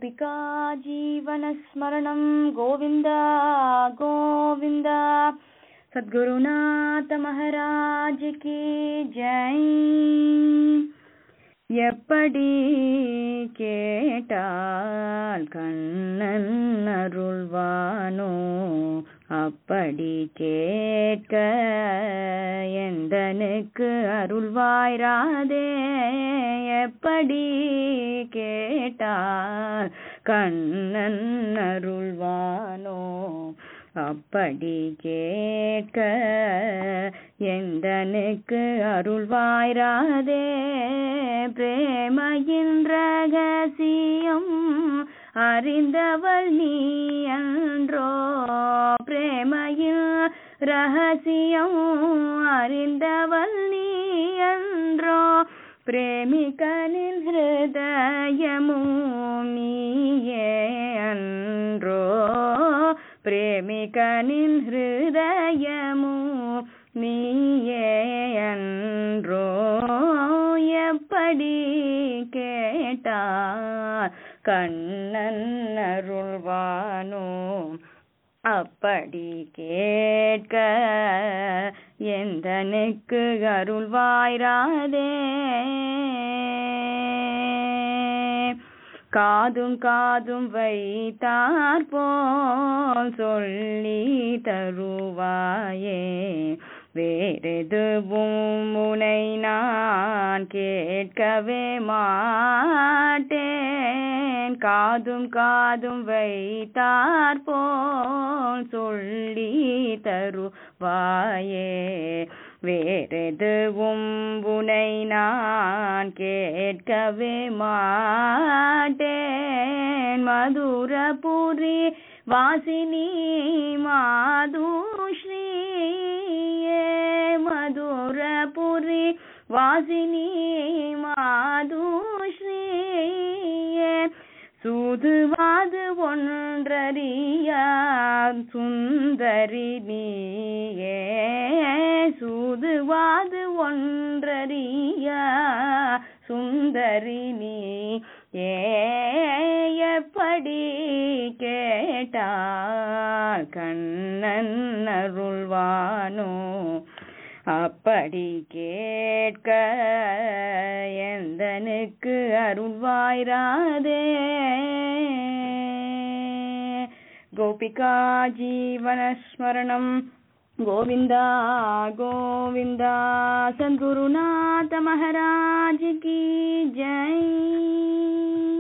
गोपिका जीवनस्मरणं गोविन्द गोविन्द सद्गुरुनाथ महाराज की जय எப்படி கேட்டால் கண்ணன் அருள்வானோ அப்படி கேட்க எந்தனுக்கு அருள்வாய்ராதே எப்படி கேட்டால் கண்ணன் அருள்வானோ அப்படி கேட்க எந்தனுக்கு அருள்வாய்ராதே பிரேமையின் ரகசியம் அறிந்தவள் நீ அன்றோ பிரேமையில் ரகசியம் அறிந்தவள் நீ அன்றோ பிரேமிகனின் ஹிருதயமும் நீயே அன்றோ பிரேமிகனின் ஹிருதயமும் நீயே அன்றோ எப்படி கேட்டார் கண்ணன் அருள்வானோ அப்படி கேட்க எந்தனுக்கு அருள்வாய்ராதே காதும் காதும் வைத்தார் போல் சொல்லி தருவாயே வேறெதுவும் முனை நான் கேட்கவே மாட்டேன் காதும் காதும் வைத்தார் போல் சொல்லி தருவாயே வேறெதுவும் புனை நான் கேட்கவே மாட்டேன் மதுரபுரி வாசினி மாதுஸ்ரீயே மதுரபுரி வாசினி மாதுஸ்ரீயே சூதுவாது ஒன்றறிய சுந்தரி நீயே சூதுவாது ஒன்றறிய சுந்தரி நீ ஏ எப்படி கேட்டால் கண்ணன் அருள்வானோ அப்படி கேட்க எந்தனுக்கு அருள்வாய்ராதே கோபிகா ஜீவனஸ்மரணம் கோவிந்தா கோவிந்தா சத்குருநாத மகாராஜ் கி ஜெய்